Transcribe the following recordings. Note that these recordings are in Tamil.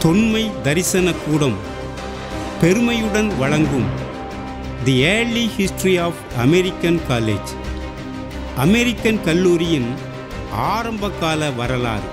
தொன்மை தரிசன கூடம் பெருமையுடன் வழங்கும் the early history of American college American கல்லூரியின் ஆரம்பகால வரலாறு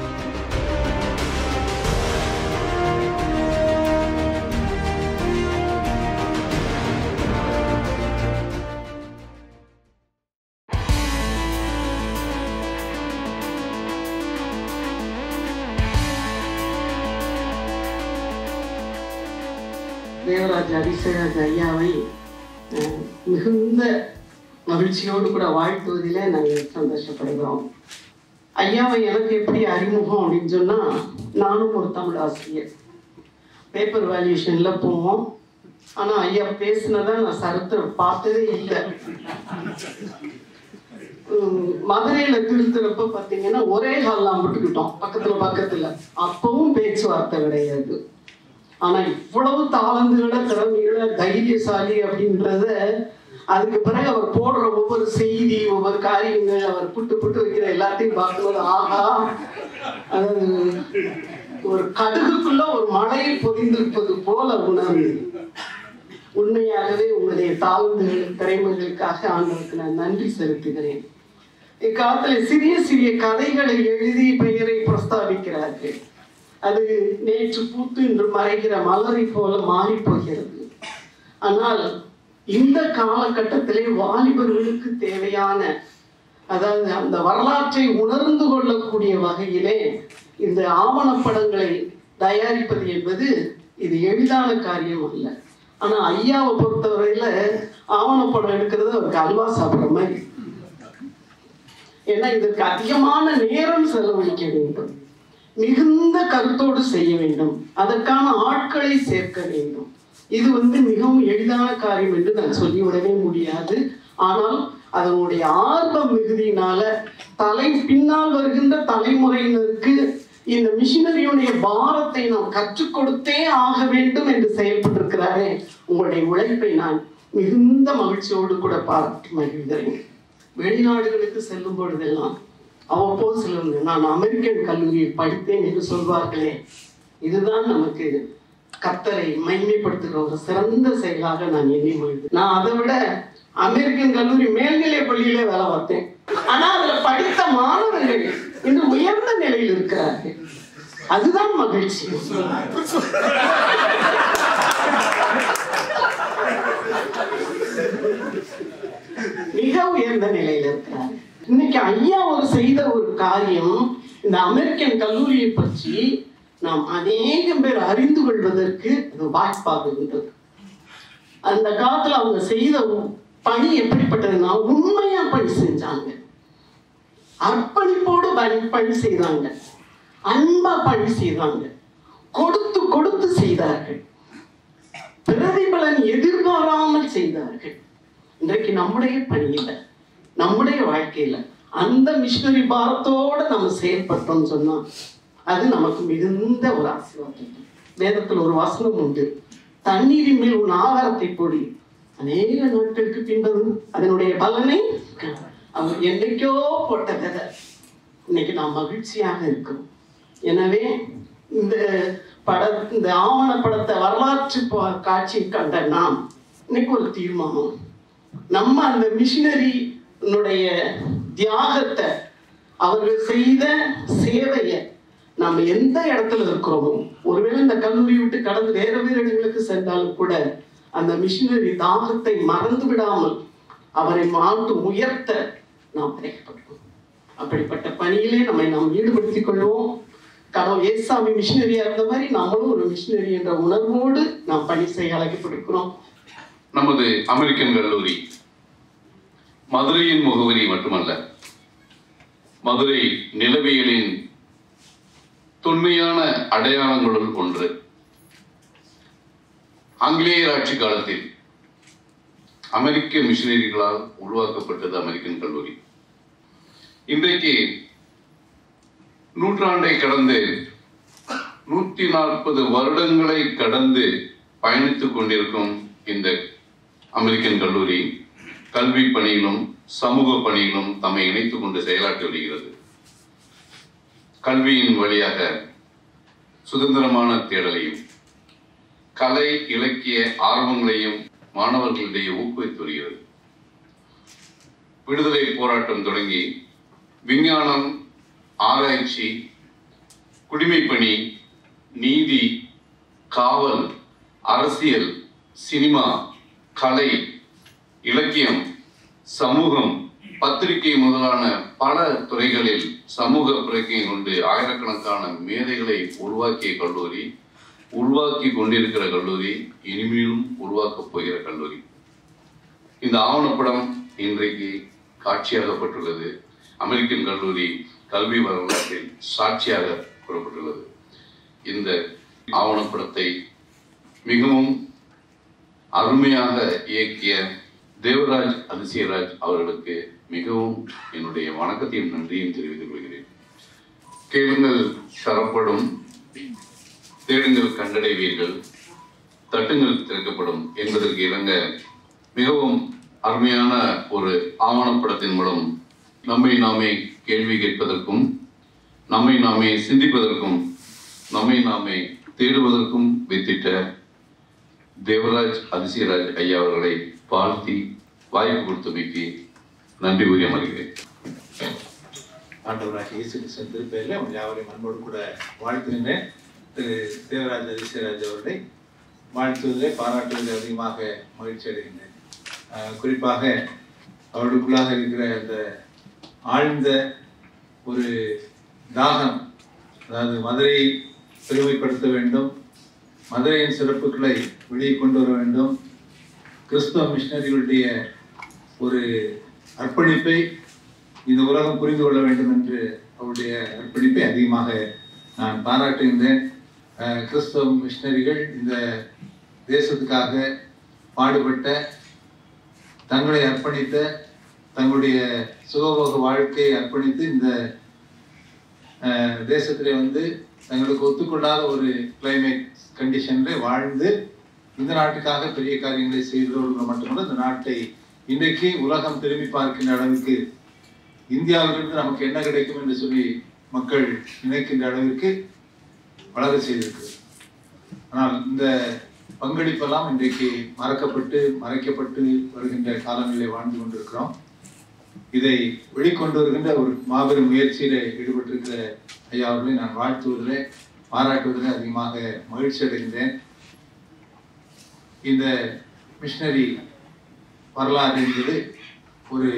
தேவராஜ் அரிசராஜ் ஐயாவை அஹ், மிகுந்த மகிழ்ச்சியோடு கூட வாழ்த்துவதிலே நாங்கள் சந்தோஷப்படுகிறோம் ஐயாவை எனக்கு எப்படி அறிமுகம் அப்படின்னு சொன்னால் நானும் ஒரு தமிழ் ஆசிரியர் பேப்பர் வேல்யூஷனில் போவோம் ஆனால் ஐயா பேசினதை நான் சரித்திரம் பார்த்ததே இல்லை உம், மதுரையில திருத்துறப்ப பார்த்தீங்கன்னா ஒரே ஹால்லாம் போட்டுக்கிட்டோம் பக்கத்துல பக்கத்துல அப்பவும் பேச்சுவார்த்தை கிடையாது ஆனா இவ்வளவு தாளந்துகள திறமைகள தைரியசாலி அப்படின்றத அதுக்கு பிறகு அவர் போடுற ஒவ்வொரு செய்தி ஒவ்வொரு காரியங்கள் அவர் புட்டு புட்டு வைக்கிற எல்லாத்தையும் பார்க்கும்போது ஆஹா அதாவது ஒரு கடுகுக்குள்ள ஒரு மழையில் பொதிந்திருப்பது போல உணர்வு உண்மையாகவே உங்களுடைய தாழ்ந்துகள் திறமைகளுக்காக ஆண்டவருக்கு நான் நன்றி செலுத்துகிறேன் இக்காலத்துல சிறிய சிறிய கதைகளை எழுதி பெயரை பிரஸ்தாபிக்கிறார்கள் அது நேற்று பூத்து இன்று மறைகிற மலரை போல மாறி போகிறது ஆனால் இந்த காலகட்டத்திலே வாலிபர்களுக்கு தேவையான அதாவது அந்த வரலாற்றை உணர்ந்து கொள்ளக்கூடிய வகையிலே இந்த ஆவணப்படங்களை தயாரிப்பது என்பது இது எளிதான காரியம் அல்ல ஆனா ஐயாவை பொறுத்தவரையில ஆவணப்படம் எடுக்கிறது அவருக்கு அல்வா சாப்பிட்ற மாதிரி ஏன்னா இதற்கு அதிகமான நேரம் செலவழிக்க வேண்டும் மிகுந்த கருத்தோடு செய்ய வேண்டும் அதற்கான ஆட்களை சேர்க்க வேண்டும் இது வந்து மிகவும் எளிதான காரியம் என்று நான் சொல்லிவிடவே முடியாது ஆனால் அதனுடைய ஆர்வ மிகுதியினால தலை பின்னால் வருகின்ற தலைமுறையினருக்கு இந்த மிஷினரியுடைய பாரத்தை நாம் கற்றுக் கொடுத்தே ஆக வேண்டும் என்று செயல்பட்டிருக்கிறாரே உங்களுடைய உழைப்பை நான் மிகுந்த மகிழ்ச்சியோடு கூட பாராட்டி மகிழ்கிறேன் வெளிநாடுகளுக்கு செல்லும் பொழுதெல்லாம் அவ்வப்போது சிலர் நான் அமெரிக்கன் கல்லூரியில் படித்தேன் என்று சொல்வார்களே இதுதான் நமக்கு கத்தரை மைமைப்படுத்துகிற ஒரு சிறந்த செயலாக நான் எண்ணி மகிழ்ந்து நான் அதை விட அமெரிக்கன் கல்லூரி மேல்நிலை பள்ளியிலே வேலை பார்த்தேன் ஆனா அதுல படித்த மாணவர்கள் இன்று உயர்ந்த நிலையில் இருக்கிறார்கள் அதுதான் மகிழ்ச்சி மிக உயர்ந்த நிலையில இருக்கிறார் இன்னைக்கு ஐயா ஒரு செய்த ஒரு காரியம் இந்த அமெரிக்கன் கல்லூரியை பற்றி நாம் அநேகம் பேர் அறிந்து கொள்வதற்கு அது வாய்ப்பாகுகின்றது அந்த காலத்துல அவங்க செய்த பணி எப்படிப்பட்டதுன்னா உண்மையா பணி செஞ்சாங்க அர்ப்பணிப்போடு பணி பணி செய்தாங்க அன்பா பணி செய்தாங்க கொடுத்து கொடுத்து செய்தார்கள் பிரதிபலன் எதிர்பாராமல் செய்தார்கள் இன்றைக்கு நம்முடைய பணியில நம்முடைய வாழ்க்கையில அந்த மிஷினரி பாரத்தோட நம்ம செயல்பட்டோம்னு சொன்னா அது நமக்கு மிகுந்த ஒரு ஆசீர்வாதம் வேதத்துல ஒரு வசனம் உண்டு தண்ணீரின் மேல் உன் ஆகாரத்தை பொடி அநேக நாட்களுக்கு பின்பது அதனுடைய பலனை அவர் என்னைக்கோ போட்ட விதை இன்னைக்கு நாம் மகிழ்ச்சியாக இருக்கிறோம் எனவே இந்த பட இந்த ஆவண படத்தை வரலாற்று பா- காட்சி கண்ட நாம் இன்னைக்கு ஒரு தீர்மானம் நம்ம அந்த மிஷினரினுடைய தியாகத்தை அவர்கள் செய்த சேவையை நம்ம எந்த இடத்துல இருக்கிறோமோ ஒருவேளை இந்த கல்லூரி விட்டு கடந்து வேற வேறு இடங்களுக்கு சென்றாலும் கூட அந்த மிஷினரி தாகத்தை மறந்து விடாமல் அவரை மாட்டு உயர்த்த நாம் அழைக்கப்படுவோம் அப்படிப்பட்ட பணியிலே நம்மை நாம் ஈடுபடுத்திக் கொள்வோம் கடவுள் ஏசாமி மிஷினரியா இருந்த மாதிரி நம்மளும் ஒரு மிஷினரி என்ற உணர்வோடு நாம் பணி செய்ய அழைக்கப்பட்டிருக்கிறோம் நமது அமெரிக்கன் கல்லூரி மதுரையின் முகவரி மட்டுமல்ல மதுரை நிலவியலின் தொன்மையான அடையாளங்களுள் ஒன்று ஆங்கிலேயர் ஆட்சி காலத்தில் அமெரிக்க மிஷினரிகளால் உருவாக்கப்பட்டது அமெரிக்கன் கல்லூரி இன்றைக்கு நூற்றாண்டை கடந்து நூற்றி நாற்பது வருடங்களை கடந்து பயணித்துக் கொண்டிருக்கும் இந்த அமெரிக்கன் கல்லூரி கல்வி பணியிலும் சமூக பணியிலும் தம்மை இணைத்துக் கொண்டு செயலாற்றி வருகிறது கல்வியின் வழியாக சுதந்திரமான தேடலையும் கலை இலக்கிய ஆர்வங்களையும் மாணவர்களிடையே ஊக்குவித்து வருகிறது விடுதலை போராட்டம் தொடங்கி விஞ்ஞானம் ஆராய்ச்சி குடிமைப்பணி நீதி காவல் அரசியல் சினிமா கலை இலக்கியம் சமூகம் பத்திரிகை முதலான பல துறைகளில் சமூக பிரக்கையை கொண்டு ஆயிரக்கணக்கான மேதைகளை உருவாக்கிய கல்லூரி உருவாக்கி கொண்டிருக்கிற கல்லூரி இனிமேலும் உருவாக்கப் போகிற கல்லூரி இந்த ஆவணப்படம் இன்றைக்கு காட்சியாகப்பட்டுள்ளது அமெரிக்கன் கல்லூரி கல்வி வரலாற்றில் சாட்சியாக கூறப்பட்டுள்ளது இந்த ஆவணப்படத்தை மிகவும் அருமையாக இயக்கிய தேவராஜ் அதிசயராஜ் அவர்களுக்கு மிகவும் என்னுடைய வணக்கத்தையும் நன்றியும் தெரிவித்துக் கொள்கிறேன் கேளுங்கள் தரப்படும் தேடுங்கள் கண்டடைவீர்கள் தட்டுங்கள் திறக்கப்படும் என்பதற்கு இணங்க மிகவும் அருமையான ஒரு ஆவணப்படத்தின் மூலம் நம்மை நாமே கேள்வி கேட்பதற்கும் நம்மை நாமே சிந்திப்பதற்கும் நம்மை நாமே தேடுவதற்கும் வித்திட்ட தேவராஜ் அதிசயராஜ் ஐயா அவர்களை வாழ்த்தி வாய்ப்பு கொடுத்தமைக்கு நன்றி கூறி அமர்கிறேன் ஆண்டவராக இயேசு கிறிஸ்துவின் திருப்பெயரில் உங்கள் யாவரையும் அன்போடு கூட வாழ்த்துகின்றேன் திரு தேவராஜ அதிசயராஜ் அவர்களை வாழ்த்துவதிலே பாராட்டுவதில் அதிகமாக மகிழ்ச்சி அடைகின்றேன் ஆஹ் குறிப்பாக அவர்களுக்குள்ளாக இருக்கிற அந்த ஆழ்ந்த ஒரு தாகம் அதாவது மதுரையை பெருமைப்படுத்த வேண்டும் மதுரையின் சிறப்புகளை வெளியே கொண்டு வர வேண்டும் கிறிஸ்தவ மிஷினரிகளுடைய ஒரு அர்ப்பணிப்பை இந்த உலகம் புரிந்து கொள்ள வேண்டும் என்று அவருடைய அர்ப்பணிப்பை அதிகமாக நான் பாராட்டுகின்றேன் அஹ், கிறிஸ்தவ மிஷினரிகள் இந்த தேசத்துக்காக பாடுபட்ட தங்களை அர்ப்பணித்த தங்களுடைய சுகபோக வாழ்க்கையை அர்ப்பணித்து இந்த அஹ், தேசத்திலே வந்து தங்களுக்கு ஒத்துக்கொள்ளாத ஒரு கிளைமேட் கண்டிஷன்ல வாழ்ந்து இந்த நாட்டுக்காக பெரிய காரியங்களை செய்தவர்கள் மட்டுமல்ல இந்த நாட்டை இன்றைக்கு உலகம் திரும்பி பார்க்கின்ற அளவுக்கு இந்தியாவிலிருந்து நமக்கு என்ன கிடைக்கும் என்று சொல்லி மக்கள் நினைக்கின்ற அளவிற்கு வளர செய்திருக்கு ஆனால் இந்த பங்களிப்பெல்லாம் இன்றைக்கு மறக்கப்பட்டு மறைக்கப்பட்டு வருகின்ற காலங்களிலே வாழ்ந்து கொண்டிருக்கிறோம் இதை வெளிக்கொண்டு வருகின்ற ஒரு மாபெரும் முயற்சியிலே ஈடுபட்டிருக்கிற ஐயா அவர்களை நான் வாழ்த்துவதிலே பாராட்டுவதிலே அதிகமாக மகிழ்ச்சி அடைகின்றேன் இந்த மிஷினரி வரலாறு என்பது ஒரு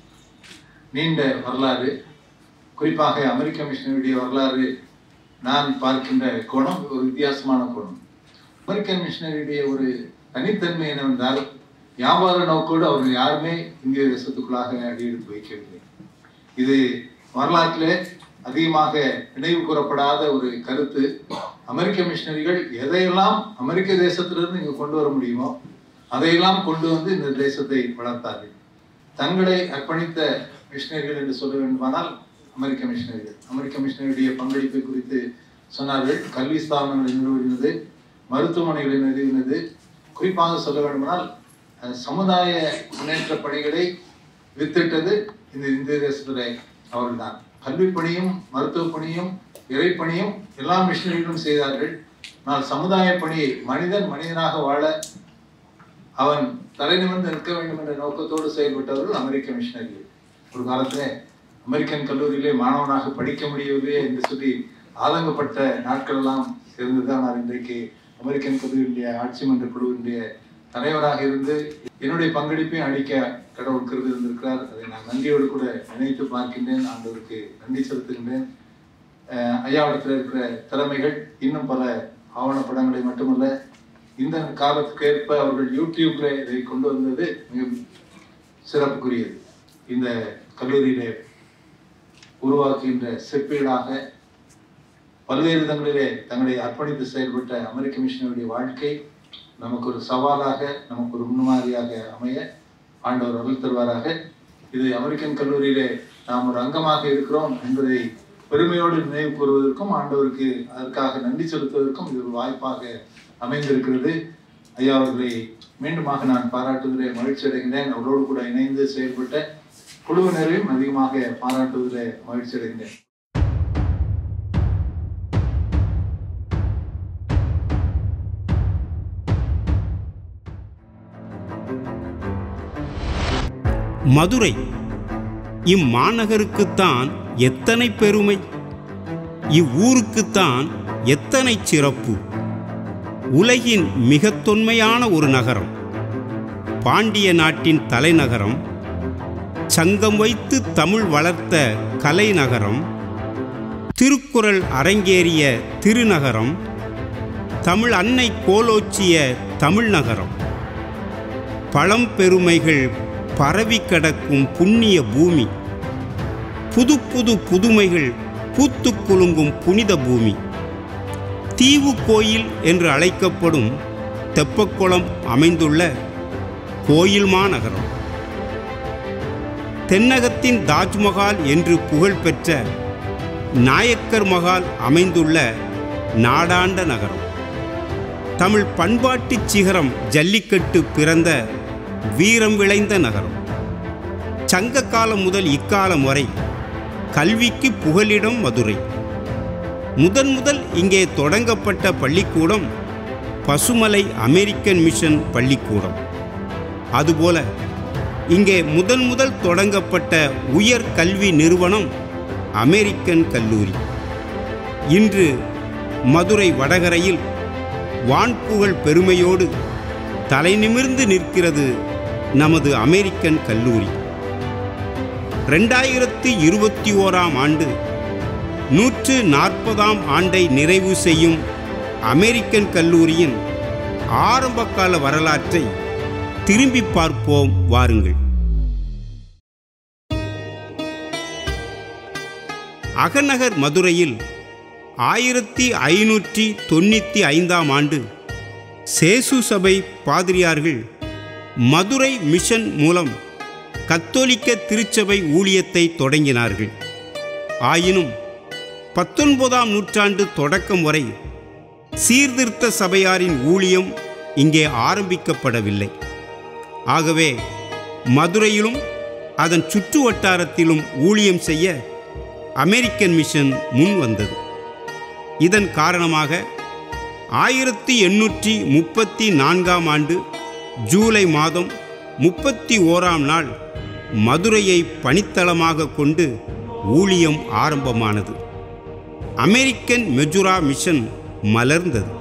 நீண்ட வரலாறு குறிப்பாக அமெரிக்க மிஷினரியுடைய வரலாறு நான் பார்க்கின்ற கோணம் ஒரு வித்தியாசமான கோணம் அமெரிக்கன் மிஷினரியுடைய ஒரு தனித்தன்மை என்னவென்றால் வியாபார நோக்கோடு அவர்கள் யாருமே இந்திய தேசத்துக்குள்ளாக அடியெடுத்து வைக்கவில்லை இது வரலாற்றிலே அதிகமாக நினைவு கூறப்படாத ஒரு கருத்து அமெரிக்க மிஷினரிகள் எதையெல்லாம் அமெரிக்க தேசத்திலிருந்து இங்கு கொண்டு வர முடியுமோ அதையெல்லாம் கொண்டு வந்து இந்த தேசத்தை வளர்த்தார்கள் தங்களை அர்ப்பணித்த மிஷினரிகள் என்று சொல்ல வேண்டுமானால் அமெரிக்க மிஷினரிகள் அமெரிக்க மிஷினரியுடைய பங்களிப்பை குறித்து சொன்னார்கள் கல்வி ஸ்தாபனங்களை நிறுவினது மருத்துவமனைகளை நிறுவினது குறிப்பாக சொல்ல வேண்டுமானால் அஹ், சமுதாய முன்னேற்ற பணிகளை வித்திட்டது இந்த இந்திய தேசத்திலே அவர்கள்தான் கல்வி பணியும் மருத்துவ பணியும் இறைப்பணியும் எல்லா மிஷினரிகளும் செய்தார்கள் ஆனால் சமுதாய பணியை மனிதன் மனிதனாக வாழ அவன் தலை நிமிர்ந்து நிற்க வேண்டும் என்ற நோக்கத்தோடு செயல்பட்டவர்கள் அமெரிக்க மிஷினரிகள் ஒரு காலத்துல அமெரிக்கன் கல்லூரியிலே மாணவனாக படிக்க முடியவில்லையே என்று சொல்லி ஆதங்கப்பட்ட நாட்கள் எல்லாம் இருந்துதான் நான் இன்றைக்கு அமெரிக்கன் கல்லூரியுடைய ஆட்சி மன்ற குழுவினுடைய தலைவராக இருந்து என்னுடைய பங்களிப்பையும் அளிக்க கடவுள் கிருபை இருந்திருக்கிறார் அதை நான் நன்றியோடு கூட நினைத்து பார்க்கின்றேன் ஆண்டவருக்கு நன்றி செலுத்துகின்றேன் அஹ் ஐயாவிடத்தில் இருக்கிற திறமைகள் இன்னும் பல ஆவணப்படங்களை மட்டுமல்ல இந்த காலத்துக்கு ஏற்ப அவர்கள் யூடியூப்ல இதை கொண்டு வந்தது மிக சிறப்புக்குரியது இந்த கல்லூரியிலே உருவாக்குகின்ற செப்பீடாக பல்வேறு இடங்களிலே தங்களை அர்ப்பணித்து செயல்பட்ட அமெரிக்க மிஷனுடைய வாழ்க்கை நமக்கு ஒரு சவாலாக நமக்கு ஒரு முன்மாதிரியாக அமைய ஆண்டவர் அருள் தருவாராக இது அமெரிக்கன் கல்லூரியிலே நாம் ஒரு அங்கமாக இருக்கிறோம் என்பதை பெருமையோடு நினைவு கூறுவதற்கும் ஆண்டவருக்கு அதற்காக நன்றி செலுத்துவதற்கும் இது ஒரு வாய்ப்பாக அமைந்திருக்கிறது ஐயா அவர்களை மீண்டுமாக நான் பாராட்டுவதிலே மகிழ்ச்சி அடைகின்றேன் அவரோடு கூட இணைந்து செயல்பட்ட குழுவினரையும் அதிகமாக பாராட்டுவதிலே மகிழ்ச்சி அடைகின்றேன் மதுரை இம்மாநகருக்குத்தான் எத்தனை பெருமை இவ்வூருக்குத்தான் எத்தனை சிறப்பு உலகின் மிக தொன்மையான ஒரு நகரம் பாண்டிய நாட்டின் தலைநகரம் சங்கம் வைத்து தமிழ் வளர்த்த கலைநகரம் திருக்குறள் அரங்கேறிய திருநகரம் தமிழ் அன்னை கோலோச்சிய தமிழ் நகரம் பழம்பெருமைகள் பரவி கிடக்கும் புண்ணிய பூமி புது புது புதுமைகள் பூத்து குலுங்கும் புனித பூமி தீவு கோயில் என்று அழைக்கப்படும் தெப்பக்குளம் அமைந்துள்ள கோயில் மாநகரம் தென்னகத்தின் தாஜ்மஹால் என்று புகழ்பெற்ற நாயக்கர் மகால் அமைந்துள்ள நாடாண்ட நகரம் தமிழ் பண்பாட்டுச் சிகரம் ஜல்லிக்கட்டு பிறந்த வீரம் விளைந்த நகரம் சங்க காலம் முதல் இக்காலம் வரை கல்விக்கு புகலிடம் மதுரை முதன் முதல் இங்கே தொடங்கப்பட்ட பள்ளிக்கூடம் பசுமலை அமெரிக்கன் மிஷன் பள்ளிக்கூடம் அதுபோல இங்கே முதன் முதல் தொடங்கப்பட்ட உயர் கல்வி நிறுவனம் அமெரிக்கன் கல்லூரி இன்று மதுரை வடகரையில் வான்புகழ் பெருமையோடு தலைநிமிர்ந்து நிற்கிறது நமது அமெரிக்கன் கல்லூரி ரெண்டாயிரத்தி இருபத்தி ஓராம் ஆண்டு நூற்று நாற்பதாம் ஆண்டை நிறைவு செய்யும் அமெரிக்கன் கல்லூரியின் ஆரம்பகால வரலாற்றை திரும்பி பார்ப்போம் வாருங்கள் அகநகர் மதுரையில் ஆயிரத்தி ஐநூற்றி தொண்ணூற்றி ஐந்தாம் ஆண்டு சேசு சபை பாதிரியார்கள் மதுரை மிஷன் மூலம் கத்தோலிக்க திருச்சபை ஊழியத்தை தொடங்கினார்கள் ஆயினும் பத்தொன்பதாம் நூற்றாண்டு தொடக்கம் வரை சீர்திருத்த சபையாரின் ஊழியம் இங்கே ஆரம்பிக்கப்படவில்லை ஆகவே மதுரையிலும் அதன் சுற்று வட்டாரத்திலும் ஊழியம் செய்ய அமெரிக்கன் மிஷன் முன் வந்தது இதன் காரணமாக ஆயிரத்தி எண்ணூற்றி முப்பத்தி நான்காம் ஆண்டு ஜூலை மாதம் முப்பத்தி ஓராம் நாள் மதுரையை பணித்தளமாக கொண்டு ஊழியம் ஆரம்பமானது அமெரிக்கன் மெஜுரா மிஷன் மலர்ந்தது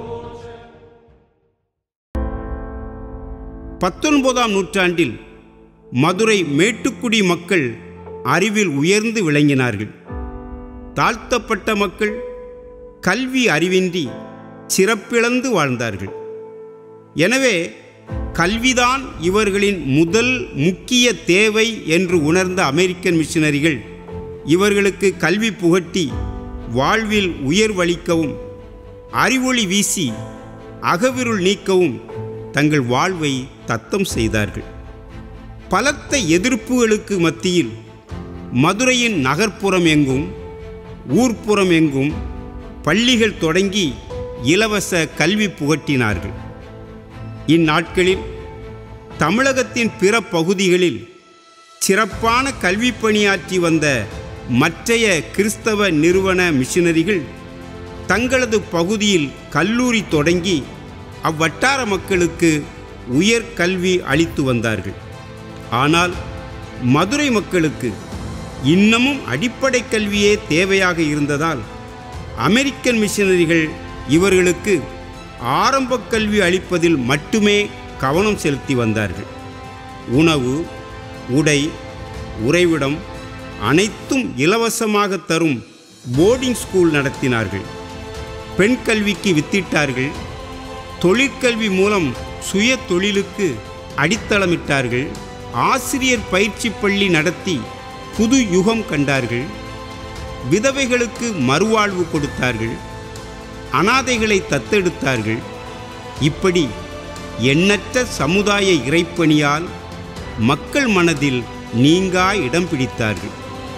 பத்தொன்பதாம் நூற்றாண்டில் மதுரை மேட்டுக்குடி மக்கள் அறிவில் உயர்ந்து விளங்கினார்கள் தாழ்த்தப்பட்ட மக்கள் கல்வி அறிவின்றி சிறப்பிழந்து வாழ்ந்தார்கள் எனவே கல்விதான் இவர்களின் முதல் முக்கிய தேவை என்று உணர்ந்த அமெரிக்கன் மிஷனரிகள் இவர்களுக்கு கல்வி புகட்டி வாழ்வில் உயர்வளிக்கவும் அறிவொளி வீசி அகவிருள் நீக்கவும் தங்கள் வாழ்வை தத்தம் செய்தார்கள் பலத்த எதிர்ப்புகளுக்கு மத்தியில் மதுரையின் நகர்ப்புறம் எங்கும் ஊர்ப்புறம் எங்கும் பள்ளிகள் தொடங்கி இலவச கல்வி புகட்டினார்கள் இந்நாட்களில் தமிழகத்தின் பிற பகுதிகளில் சிறப்பான கல்வி பணியாற்றி வந்த மற்றைய கிறிஸ்தவ நிறுவன மிஷனரிகள் தங்களது பகுதியில் கல்லூரி தொடங்கி அவ்வட்டார மக்களுக்கு உயர் கல்வி அளித்து வந்தார்கள் ஆனால் மதுரை மக்களுக்கு இன்னமும் அடிப்படை கல்வியே தேவையாக இருந்ததால் அமெரிக்கன் மிஷனரிகள் இவர்களுக்கு ஆரம்ப கல்வி அளிப்பதில் மட்டுமே கவனம் செலுத்தி வந்தார்கள் உணவு உடை உறைவிடம் அனைத்தும் இலவசமாக தரும் போர்டிங் ஸ்கூல் நடத்தினார்கள் பெண் கல்விக்கு வித்திட்டார்கள் தொழிற்கல்வி மூலம் சுய தொழிலுக்கு அடித்தளமிட்டார்கள் ஆசிரியர் பயிற்சி பள்ளி நடத்தி புது யுகம் கண்டார்கள் விதவைகளுக்கு மறுவாழ்வு கொடுத்தார்கள் அனாதைகளை தத்தெடுத்தார்கள் இப்படி எண்ணற்ற சமுதாய இறைப்பணியால் மக்கள் மனதில் நீங்கா இடம் பிடித்தார்கள்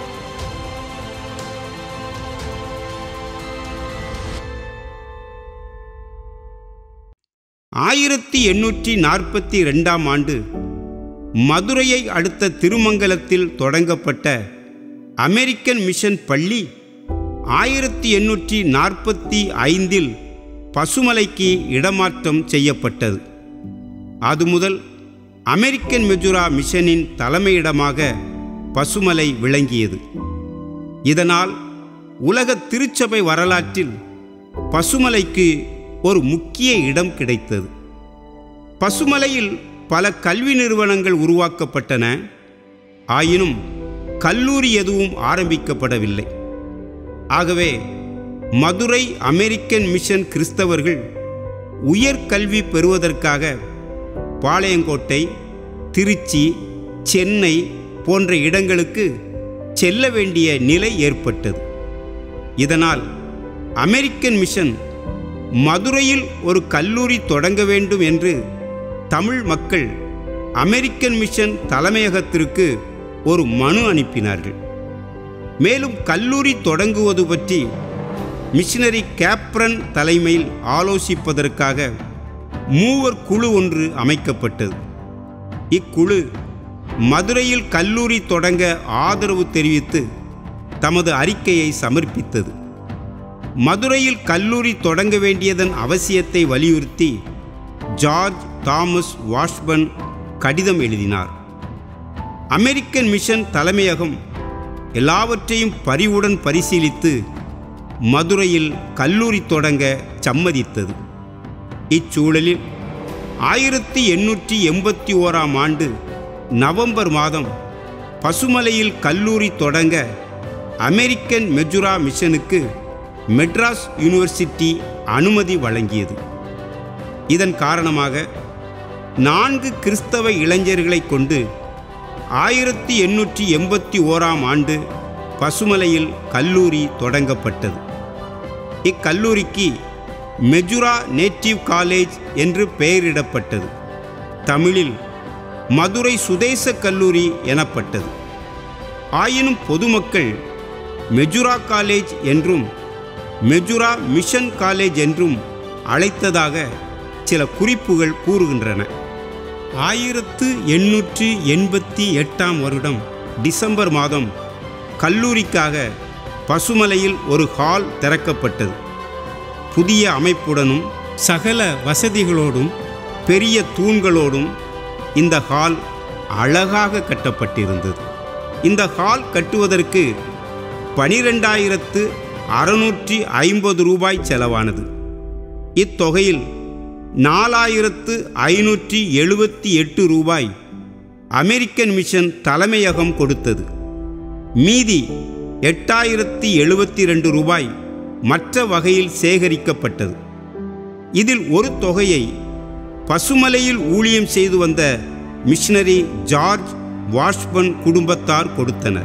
ஆயிரத்தி எண்ணூற்றி நாற்பத்தி ரெண்டாம் ஆண்டு மதுரையை அடுத்த திருமங்கலத்தில் தொடங்கப்பட்ட அமெரிக்கன் மிஷன் பள்ளி ஆயிரத்தி எண்ணூற்றி நாற்பத்தி ஐந்தில் பசுமலைக்கு இடமாற்றம் செய்யப்பட்டது அது முதல் அமெரிக்கன் மெஜுரா மிஷனின் தலைமையிடமாக பசுமலை விளங்கியது இதனால் உலக திருச்சபை வரலாற்றில் பசுமலைக்கு ஒரு முக்கிய இடம் கிடைத்தது பசுமலையில் பல கல்வி நிறுவனங்கள் உருவாக்கப்பட்டன ஆயினும் கல்லூரி எதுவும் ஆரம்பிக்கப்படவில்லை ஆகவே மதுரை அமெரிக்கன் மிஷன் கிறிஸ்தவர்கள் உயர்கல்வி பெறுவதற்காக பாளையங்கோட்டை திருச்சி சென்னை போன்ற இடங்களுக்கு செல்ல வேண்டிய நிலை ஏற்பட்டது இதனால் அமெரிக்கன் மிஷன் மதுரையில் ஒரு கல்லூரி தொடங்க வேண்டும் என்று தமிழ் மக்கள் அமெரிக்கன் மிஷன் தலைமையகத்திற்கு ஒரு மனு அனுப்பினார்கள் மேலும் கல்லூரி தொடங்குவது பற்றி மிஷனரி கேப்ரன் தலைமையில் ஆலோசிப்பதற்காக மூவர் குழு ஒன்று அமைக்கப்பட்டது இக்குழு மதுரையில் கல்லூரி தொடங்க ஆதரவு தெரிவித்து தமது அறிக்கையை சமர்ப்பித்தது மதுரையில் கல்லூரி தொடங்க வேண்டியதன் அவசியத்தை வலியுறுத்தி ஜார்ஜ் தாமஸ் வாஷ்பன் கடிதம் எழுதினார் அமெரிக்கன் மிஷன் தலைமையகம் எல்லாவற்றையும் பரிவுடன் பரிசீலித்து மதுரையில் கல்லூரி தொடங்க சம்மதித்தது இச்சூழலில் ஆயிரத்தி எண்ணூற்றி எண்பத்தி ஓராம் ஆண்டு நவம்பர் மாதம் பசுமலையில் கல்லூரி தொடங்க அமெரிக்கன் மெஜுரா மிஷனுக்கு மெட்ராஸ் யூனிவர்சிட்டி அனுமதி வழங்கியது இதன் காரணமாக நான்கு கிறிஸ்தவ இளைஞர்களை கொண்டு ஆயிரத்தி எண்ணூற்றி எண்பத்தி ஓராம் ஆண்டு பசுமலையில் கல்லூரி தொடங்கப்பட்டது இக்கல்லூரிக்கு மெஜுரா நேட்டிவ் காலேஜ் என்று பெயரிடப்பட்டது தமிழில் மதுரை சுதேச கல்லூரி எனப்பட்டது ஆயினும் பொதுமக்கள் மெஜுரா காலேஜ் என்றும் மெஜுரா மிஷன் காலேஜ் என்றும் அழைத்ததாக சில குறிப்புகள் கூறுகின்றன ஆயிரத்து எண்ணூற்றி எண்பத்தி எட்டாம் வருடம் டிசம்பர் மாதம் கல்லூரிக்காக பசுமலையில் ஒரு ஹால் திறக்கப்பட்டது புதிய அமைப்புடனும் சகல வசதிகளோடும் பெரிய தூண்களோடும் இந்த ஹால் அழகாக கட்டப்பட்டிருந்தது இந்த ஹால் கட்டுவதற்கு பனிரெண்டாயிரத்து அறுநூற்றி ஐம்பது ரூபாய் செலவானது இத்தொகையில் நாலாயிரத்து ஐநூற்றி எழுபத்தி எட்டு ரூபாய் அமெரிக்கன் மிஷன் தலைமையகம் கொடுத்தது மீதி எட்டாயிரத்தி எழுபத்தி ரெண்டு ரூபாய் மற்ற வகையில் சேகரிக்கப்பட்டது இதில் ஒரு தொகையை பசுமலையில் ஊழியம் செய்து வந்த மிஷனரி ஜார்ஜ் வாஷ்பன் குடும்பத்தார் கொடுத்தனர்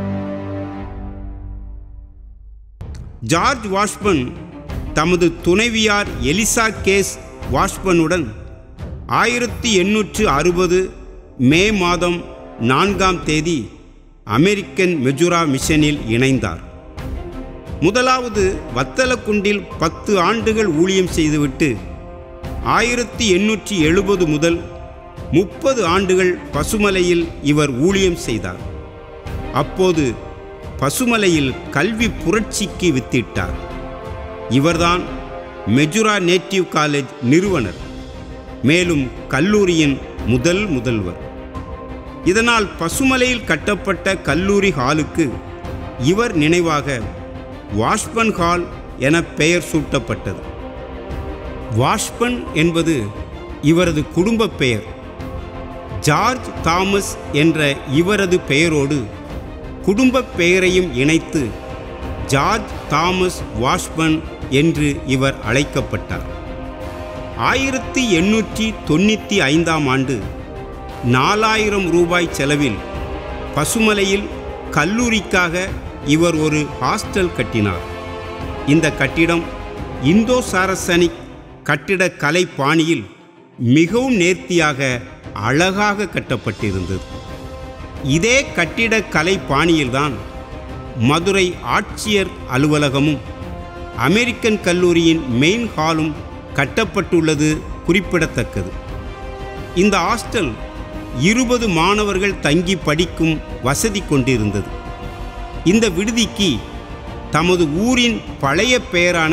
ஜார்ஜ் வாஷ்பன் தமது துணைவியார் எலிசா கேஸ் வாஷ்பனுடன் ஆயிரத்தி எண்ணூற்று அறுபது மே மாதம் நான்காம் தேதி அமெரிக்கன் மெஜுரா மிஷனில் இணைந்தார் முதலாவது வத்தலக்குண்டில் பத்து ஆண்டுகள் ஊழியம் செய்துவிட்டு ஆயிரத்தி எண்ணூற்றி எழுபது முதல் முப்பது ஆண்டுகள் பசுமலையில் இவர் ஊழியம் செய்தார் அப்போது பசுமலையில் கல்வி புரட்சிக்கு வித்திட்டார் இவர்தான் மெஜுரா நேட்டிவ் காலேஜ் நிறுவனர் மேலும் கல்லூரியின் முதல் முதல்வர் இதனால் பசுமலையில் கட்டப்பட்ட கல்லூரி ஹாலுக்கு இவர் நினைவாக வாஷ்பன் ஹால் என பெயர் சூட்டப்பட்டது வாஷ்பன் என்பது இவரது குடும்ப பெயர் ஜார்ஜ் தாமஸ் என்ற இவரது பெயரோடு குடும்ப பெயரையும் இணைத்து ஜார்ஜ் தாமஸ் வாஷ்பன் என்று இவர் அழைக்கப்பட்டார் ஆயிரத்தி எண்ணூற்றி தொண்ணூற்றி ஐந்தாம் ஆண்டு நாலாயிரம் ரூபாய் செலவில் பசுமலையில் கல்லூரிக்காக இவர் ஒரு ஹாஸ்டல் கட்டினார் இந்த கட்டிடம் இந்தோ சாரசனிக் கட்டிடக்கலை பாணியில் மிகவும் நேர்த்தியாக அழகாக கட்டப்பட்டிருந்தது இதே கட்டிடக்கலை பாணியில்தான் மதுரை ஆட்சியர் அலுவலகமும் அமெரிக்கன் கல்லூரியின் மெயின் ஹாலும் கட்டப்பட்டுள்ளது குறிப்பிடத்தக்கது இந்த ஹாஸ்டல் இருபது மாணவர்கள் தங்கி படிக்கும் வசதி கொண்டிருந்தது இந்த விடுதிக்கு தமது ஊரின் பழைய பெயரான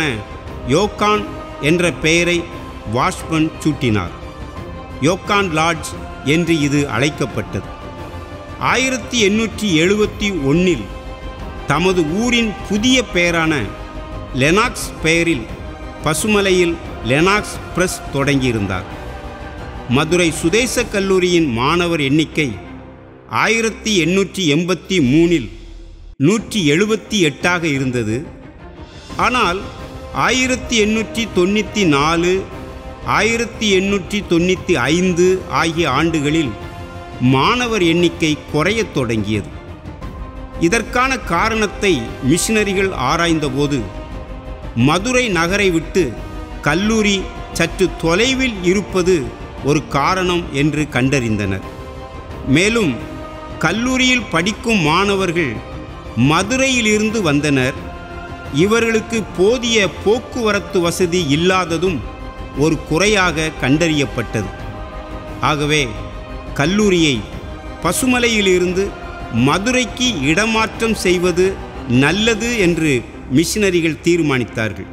யோக்கான் என்ற பெயரை வாஷ்பன் சூட்டினார் யோக்கான் லாட்ஜ் என்று இது அழைக்கப்பட்டது ஆயிரத்தி எண்ணூற்றி எழுபத்தி ஒன்றில் தமது ஊரின் புதிய பெயரான லெனாக்ஸ் பெயரில் பசுமலையில் லெனாக்ஸ் பிரஸ் தொடங்கியிருந்தார் மதுரை சுதேச கல்லூரியின் மாணவர் எண்ணிக்கை ஆயிரத்தி எண்ணூற்றி எண்பத்தி மூணில் நூற்றி எழுபத்தி எட்டாக இருந்தது ஆனால் ஆயிரத்தி எண்ணூற்றி தொண்ணூற்றி நாலு ஆயிரத்தி எண்ணூற்றி தொண்ணூற்றி ஐந்து ஆகிய ஆண்டுகளில் மாணவர் எண்ணிக்கை குறையத் தொடங்கியது இதற்கான காரணத்தை மிஷினரிகள் ஆராய்ந்தபோது மதுரை நகரை விட்டு கல்லூரி சற்று தொலைவில் இருப்பது ஒரு காரணம் என்று கண்டறிந்தனர் மேலும் கல்லூரியில் படிக்கும் மாணவர்கள் மதுரையிலிருந்து வந்தனர் இவர்களுக்கு போதிய போக்குவரத்து வசதி இல்லாததும் ஒரு குறையாக கண்டறியப்பட்டது ஆகவே கல்லூரியை பசுமலையிலிருந்து மதுரைக்கு இடமாற்றம் செய்வது நல்லது என்று மிஷினரிகள் தீர்மானித்தார்கள்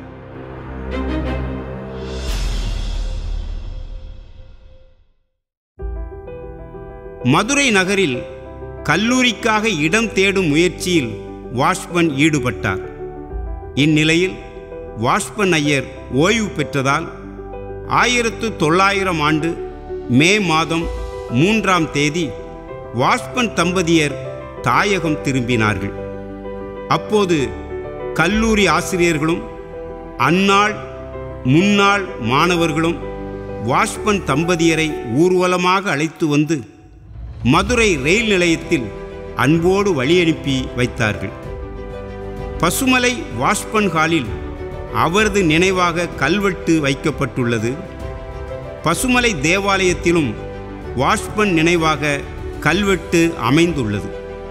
மதுரை நகரில் கல்லூரிக்காக இடம் தேடும் முயற்சியில் வாஷ்பன் ஈடுபட்டார் இந்நிலையில் வாஷ்பன் ஐயர் ஓய்வு பெற்றதால் ஆயிரத்து தொள்ளாயிரம் ஆண்டு மே மாதம் மூன்றாம் தேதி வாஷ்பன் தம்பதியர் தாயகம் திரும்பினார்கள் அப்போது கல்லூரி ஆசிரியர்களும் அந்நாள் முன்னாள் மாணவர்களும் வாஷ்பன் தம்பதியரை ஊர்வலமாக அழைத்து வந்து மதுரை ரயில் நிலையத்தில் அன்போடு வழியனுப்பி வைத்தார்கள் பசுமலை வாஷ்பன் ஹாலில் அவரது நினைவாக கல்வெட்டு வைக்கப்பட்டுள்ளது பசுமலை தேவாலயத்திலும் வாஷ்பன் நினைவாக கல்வெட்டு அமைந்துள்ளது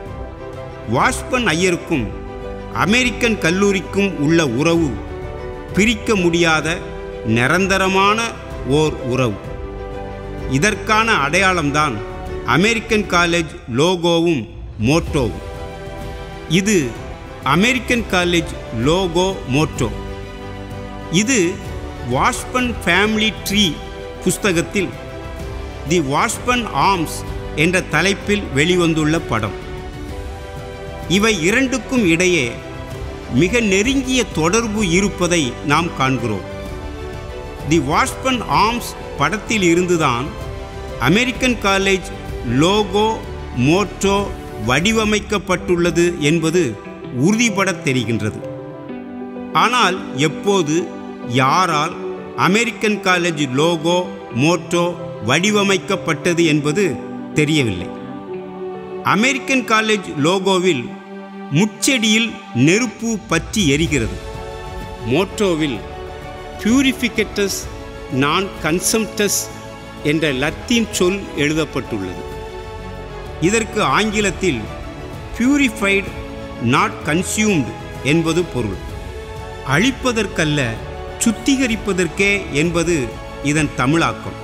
வாஷ்பன் ஐயருக்கும் அமெரிக்கன் கல்லூரிக்கும் உள்ள உறவு பிரிக்க முடியாத நிரந்தரமான ஓர் உறவு இதற்கான அடையாளம்தான் அமெரிக்கன் காலேஜ் லோகோவும் மோட்டோவும் இது அமெரிக்கன் காலேஜ் லோகோ மோட்டோ இது வாஷ்பன் ஃபேமிலி ட்ரீ புஸ்தகத்தில் தி வாஷ்பன் ஆர்ம்ஸ் என்ற தலைப்பில் வெளிவந்துள்ள படம் இவை இரண்டுக்கும் இடையே மிக நெருங்கிய தொடர்பு இருப்பதை நாம் காண்கிறோம் தி வாஷ்பன் ஆர்ம்ஸ் படத்தில் இருந்துதான் அமெரிக்கன் காலேஜ் லோகோ மோட்டோ வடிவமைக்கப்பட்டுள்ளது என்பது உறுதிபடத் தெரிகின்றது ஆனால் எப்போது யாரால் அமெரிக்கன் காலேஜ் லோகோ மோட்டோ வடிவமைக்கப்பட்டது என்பது தெரியவில்லை அமெரிக்கன் காலேஜ் லோகோவில் முச்செடியில் நெருப்பு பற்றி எரிகிறது மோட்டோவில் பியூரிஃபிகேட்டஸ் நான் கன்சம்டஸ் என்ற லத்தீன் சொல் எழுதப்பட்டுள்ளது இதற்கு ஆங்கிலத்தில் பியூரிஃபைடு நாட் கன்சியூம்டு என்பது பொருள் அழிப்பதற்கல்ல சுத்திகரிப்பதற்கே என்பது இதன் தமிழாக்கம்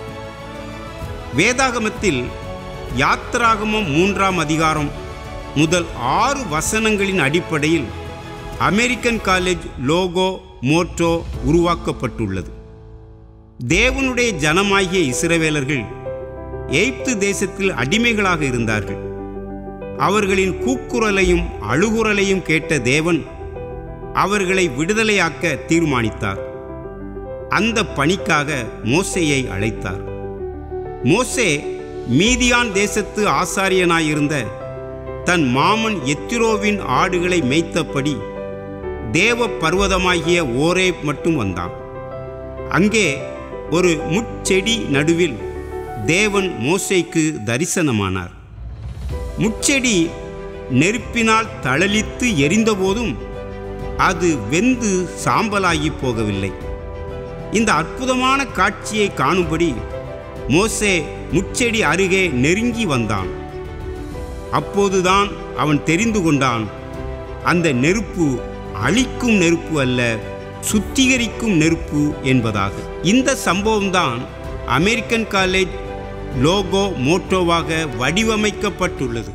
வேதாகமத்தில் யாத்ராகமம் மூன்றாம் அதிகாரம் முதல் ஆறு வசனங்களின் அடிப்படையில் அமெரிக்கன் காலேஜ் லோகோ மோட்டோ உருவாக்கப்பட்டுள்ளது தேவனுடைய ஜனமாகிய இஸ்ரவேலர்கள் எய்ப்து தேசத்தில் அடிமைகளாக இருந்தார்கள் அவர்களின் கூக்குரலையும் அழுகுரலையும் கேட்ட தேவன் அவர்களை விடுதலையாக்க தீர்மானித்தார் அந்த பணிக்காக மோசேயை அழைத்தார் மோசே மீதியான் தேசத்து ஆசாரியனாயிருந்த தன் மாமன் எத்திரோவின் ஆடுகளை மேய்த்தபடி தேவ பர்வதமாகிய ஓரே மட்டும் வந்தான் அங்கே ஒரு முட்செடி நடுவில் தேவன் மோசேக்கு தரிசனமானார் முட்செடி நெருப்பினால் தழலித்து எரிந்தபோதும் அது வெந்து சாம்பலாகி போகவில்லை இந்த அற்புதமான காட்சியை காணும்படி மோசே முட்செடி அருகே நெருங்கி வந்தான் அப்போதுதான் அவன் தெரிந்து கொண்டான் அந்த நெருப்பு அழிக்கும் நெருப்பு அல்ல சுத்திகரிக்கும் நெருப்பு என்பதாக இந்த சம்பவம்தான் அமெரிக்கன் காலேஜ் லோகோ மோட்டோவாக வடிவமைக்கப்பட்டுள்ளது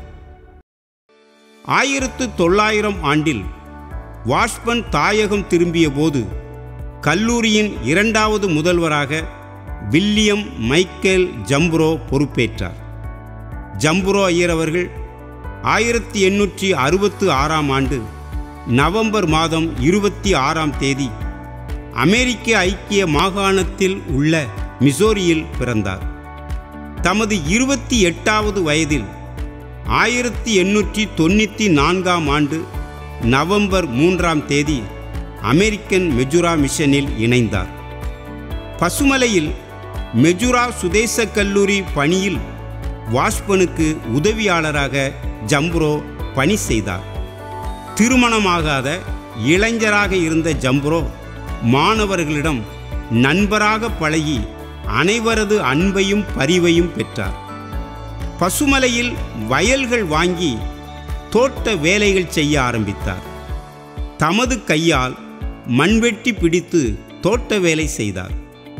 ஆயிரத்து தொள்ளாயிரம் ஆண்டில் வாஷ்பன் தாயகம் திரும்பிய போது கல்லூரியின் இரண்டாவது முதல்வராக வில்லியம் மைக்கேல் ஜம்ப்ரோ பொறுப்பேற்றார் ஜம்புரோ ஐயர் அவர்கள் ஆயிரத்தி எண்ணூற்றி அறுபத்து ஆறாம் ஆண்டு நவம்பர் மாதம் இருபத்தி ஆறாம் தேதி அமெரிக்க ஐக்கிய மாகாணத்தில் உள்ள மிசோரியில் பிறந்தார் தமது இருபத்தி எட்டாவது வயதில் ஆயிரத்தி எண்ணூற்றி தொண்ணூற்றி நான்காம் ஆண்டு நவம்பர் மூன்றாம் தேதி அமெரிக்கன் மெஜுரா மிஷனில் இணைந்தார் பசுமலையில் மெஜுரா சுதேச கல்லூரி பணியில் வாஷ்பனுக்கு உதவியாளராக ஜம்புரோ பணி செய்தார் திருமணமாகாத இளைஞராக இருந்த ஜம்புரோ மாணவர்களிடம் நண்பராக பழகி அனைவரது அன்பையும் பரிவையும் பெற்றார் பசுமலையில் வயல்கள் வாங்கி தோட்ட வேலைகள் செய்ய ஆரம்பித்தார் தமது கையால் மண்வெட்டி பிடித்து தோட்ட வேலை செய்தார்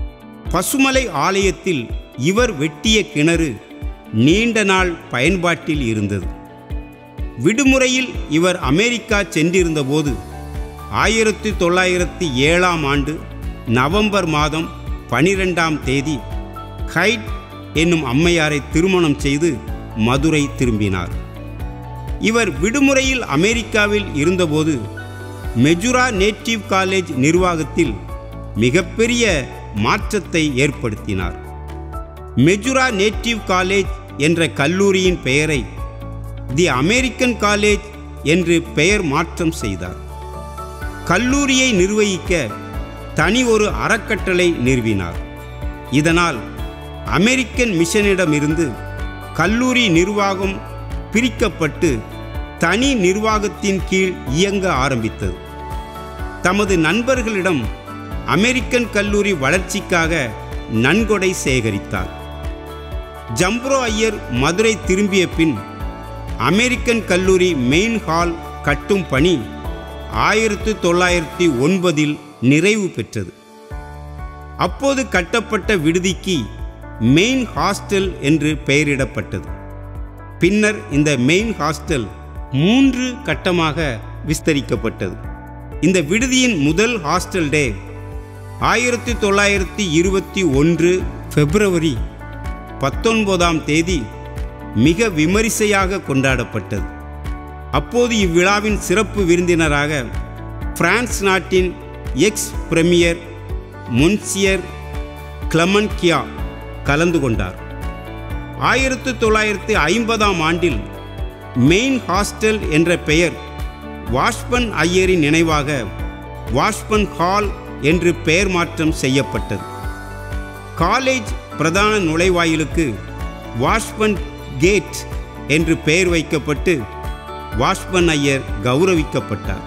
பசுமலை ஆலயத்தில் இவர் வெட்டிய கிணறு நீண்ட நாள் பயன்பாட்டில் இருந்தது விடுமுறையில் இவர் அமெரிக்கா சென்றிருந்தபோது ஆயிரத்தி தொள்ளாயிரத்தி ஏழாம் ஆண்டு நவம்பர் மாதம் பனிரெண்டாம் தேதி கைட் என்னும் அம்மையாரை திருமணம் செய்து மதுரை திரும்பினார் இவர் விடுமுறையில் அமெரிக்காவில் இருந்தபோது மெஜுரா நேட்டிவ் காலேஜ் நிர்வாகத்தில் மிகப்பெரிய மாற்றத்தை ஏற்படுத்தினார் மெஜுரா நேட்டிவ் காலேஜ் என்ற கல்லூரியின் பெயரை தி அமெரிக்கன் காலேஜ் என்று பெயர் மாற்றம் செய்தார் கல்லூரியை நிர்வகிக்க தனி ஒரு அறக்கட்டளை நிறுவினார் இதனால் அமெரிக்கன் மிஷனிடமிருந்து கல்லூரி நிர்வாகம் பிரிக்கப்பட்டு தனி நிர்வாகத்தின் கீழ் இயங்க ஆரம்பித்தது தமது நண்பர்களிடம் அமெரிக்கன் கல்லூரி வளர்ச்சிக்காக நன்கொடை சேகரித்தார் ஜம்ப்ரோ ஐயர் மதுரை திரும்பிய பின் அமெரிக்கன் கல்லூரி மெயின் ஹால் கட்டும் பணி ஆயிரத்து தொள்ளாயிரத்தி ஒன்பதில் நிறைவு பெற்றது அப்போது கட்டப்பட்ட விடுதிக்கு மெயின் ஹாஸ்டல் என்று பெயரிடப்பட்டது பின்னர் இந்த மெயின் ஹாஸ்டல் மூன்று கட்டமாக விஸ்தரிக்கப்பட்டது இந்த விடுதியின் முதல் ஹாஸ்டல் டே ஆயிரத்தி தொள்ளாயிரத்தி இருபத்தி ஒன்று பிப்ரவரி பத்தொன்பதாம் தேதி மிக விமரிசையாக கொண்டாடப்பட்டது அப்போது இவ்விழாவின் சிறப்பு விருந்தினராக பிரான்ஸ் நாட்டின் எக்ஸ் பிரமியர் முன்சியர் கிளமன்கியா கலந்து கொண்டார் ஆயிரத்து தொள்ளாயிரத்து ஐம்பதாம் ஆண்டில் மெயின் ஹாஸ்டல் என்ற பெயர் வாஷ்பன் ஐயரின் நினைவாக வாஷ்பன் ஹால் என்று பெயர் மாற்றம் செய்யப்பட்டது காலேஜ் பிரதான நுழைவாயிலுக்கு வாஷ்பன் கேட் என்று பெயர் வைக்கப்பட்டு வாஷ்பன் ஐயர் கௌரவிக்கப்பட்டார்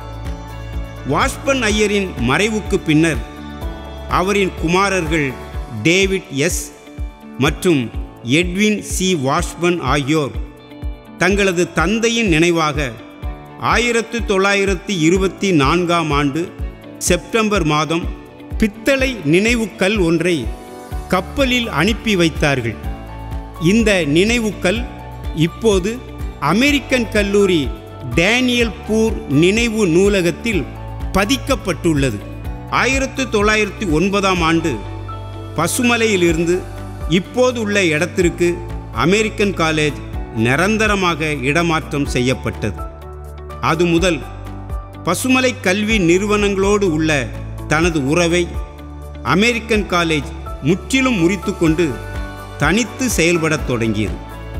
வாஷ்பன் ஐயரின் மறைவுக்கு பின்னர் அவரின் குமாரர்கள் டேவிட் எஸ் மற்றும் எட்வின் சி வாஷ்பன் ஆகியோர் தங்களது தந்தையின் நினைவாக ஆயிரத்து தொள்ளாயிரத்தி இருபத்தி நான்காம் ஆண்டு செப்டம்பர் மாதம் பித்தளை நினைவுக்கல் ஒன்றை கப்பலில் அனுப்பி வைத்தார்கள் இந்த நினைவுக்கல் இப்போது அமெரிக்கன் கல்லூரி டேனியல் பூர் நினைவு நூலகத்தில் பதிக்கப்பட்டுள்ளது ஆயிரத்து தொள்ளாயிரத்தி ஒன்பதாம் ஆண்டு பசுமலையிலிருந்து இப்போது உள்ள இடத்திற்கு அமெரிக்கன் காலேஜ் நிரந்தரமாக இடமாற்றம் செய்யப்பட்டது அது முதல் பசுமலை கல்வி நிறுவனங்களோடு உள்ள தனது உறவை அமெரிக்கன் காலேஜ் முற்றிலும் முறித்துக்கொண்டு தனித்து செயல்படத் தொடங்கியது